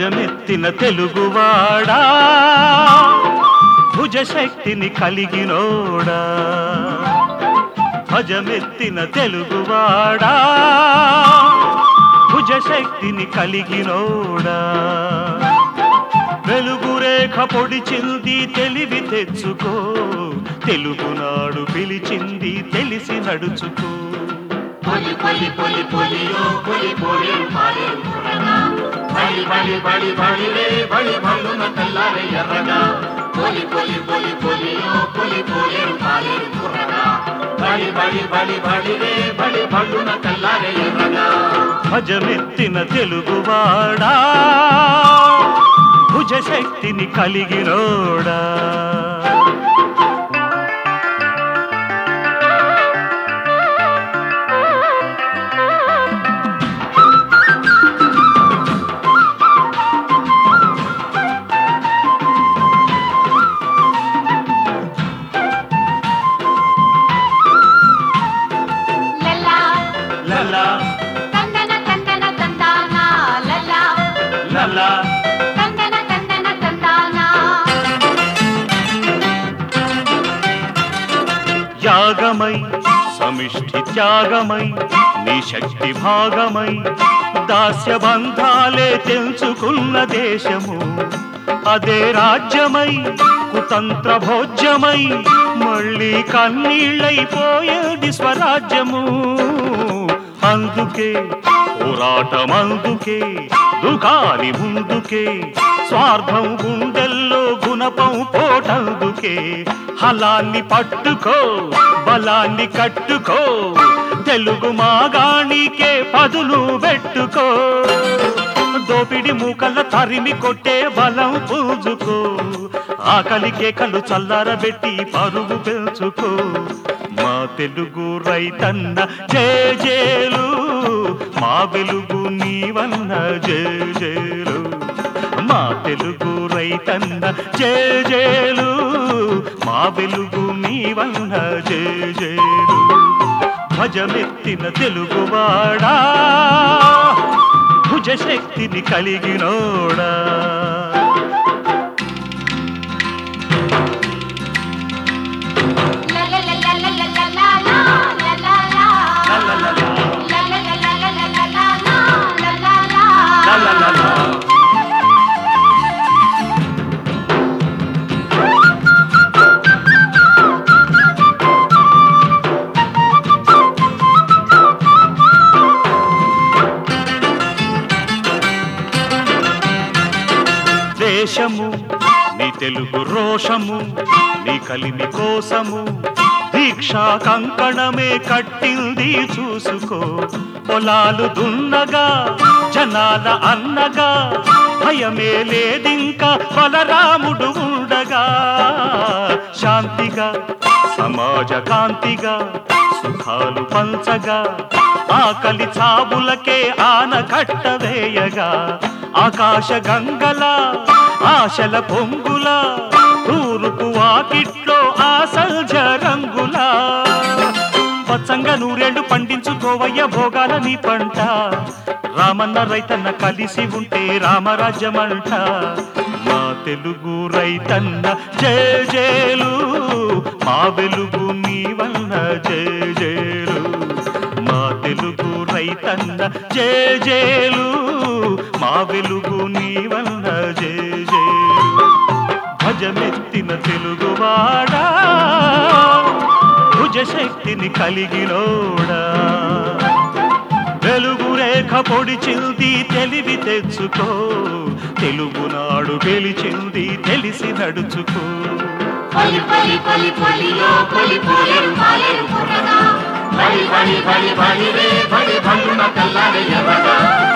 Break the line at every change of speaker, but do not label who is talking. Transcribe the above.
భజమెత్తిన తెలుగువాడా భుజశక్తిని కలిగినోడా భజమెత్తిన తెలుగువాడా భుజశక్తిని కలిగినోడా వెలుగురేఖ పొడిచింది తెలివి తెచ్చుకో తెలుగునాడు పిలిచింది తెలిసి నడుచుకో
పొలి పొలి పొలి పొలియో పొలి పోలేరు పాలేరు పురగా బలి బలి బలి బలి రే బలి భల్లున తెల్లారే ఎర్రగా పొలి పొలి పొలి పొలియో పొలి పోలేరు పాలేరు పురగా బలి బలి బలి బలి రే బలి భల్లున తెల్లారే ఎర్రగా
భజమెత్తిన తెలుగువాడా భుజశక్తిని కలిగినోడా
లలా
లలా
తందన తందన తందాన లలా
లలా
తందన తందన తందాన
యాగమై సమిష్టి త్యాగమై నీ శక్తి భాగమై దాస్య బంధాలే తెంచుకున్న దేశము అదే రాజ్యమై కుతంత్ర భోజ్యమై మళ్ళీ కన్నీళ్ళైపోయేది స్వరాజ్యము అందుకే పోరాటమందుకే దుకాని ముందుకే స్వార్థం గుండెల్లో గుణపం పోటందుకే హలాన్ని పట్టుకో బలాన్ని కట్టుకో తెలుగు మాగాణికే పదులు పెట్టుకో దోపిడి మూకల తరిమి కొట్టే బలం పూజుకో ఆకలి కేకలు చల్లారబెట్టి పరుగు పెంచుకో మా తెలుగు రైతన్న జేజేలు మా వెలుగు నీవన్న జేజేలు మా తెలుగు రైతన్న జేజేలు మా వెలుగు నీవన్న జేజేలు భజమెత్తిన తెలుగువాడా భుజశక్తిని కలిగినోడా
లలలలలలలలా లలలా
లలలలా,
లలలలలలలలా లలలా
లలలలా. దేశము నీ తెలుగు రోషము నీ కలిమి కోసము దీక్షా కంకణమే కట్టింది చూసుకో పొలాలు దున్నగా జనాల అన్నగా భయమే లేదింకా బలరాముడు ఉండగా శాంతిగా సమాజ కాంతిగా సుఖాలు పంచగా ఆకలి చాబులకే ఆనకట్ట వేయగా ఆకాశ గంగల ఆశల పొంగుల తూరుపు వాకిట్లో ఆసల్జ రంగుల పచ్చంగా నూరేళ్లు పండించుకోవయ్య భోగాల నీ పంట రామన్న రైతన్న కలిసి ఉంటే రామరాజ్యమంట మా తెలుగు రైతన్న జయ జయలు మా వెలుగు నీవన్న జయ జయలు మా తెలుగు రైతన్న జయ జయలు మా వెలుగు నీవన్న జయ జయలు భజమెత్తిన తెలుగువాడా భుజశక్తిని కలిగినోడా వెలుగు రేఖ పొడిచింది తెలివి తెచ్చుకో తెలుగునాడు గెలిచింది తెలిసి నడుచుకో
పొలి పొలి పొలి పొలియో పొలి పోలేరు పాలేరు పురగా బలి బలి బలి బలి రే బలి భల్లున తెల్లారే ఎర్రగా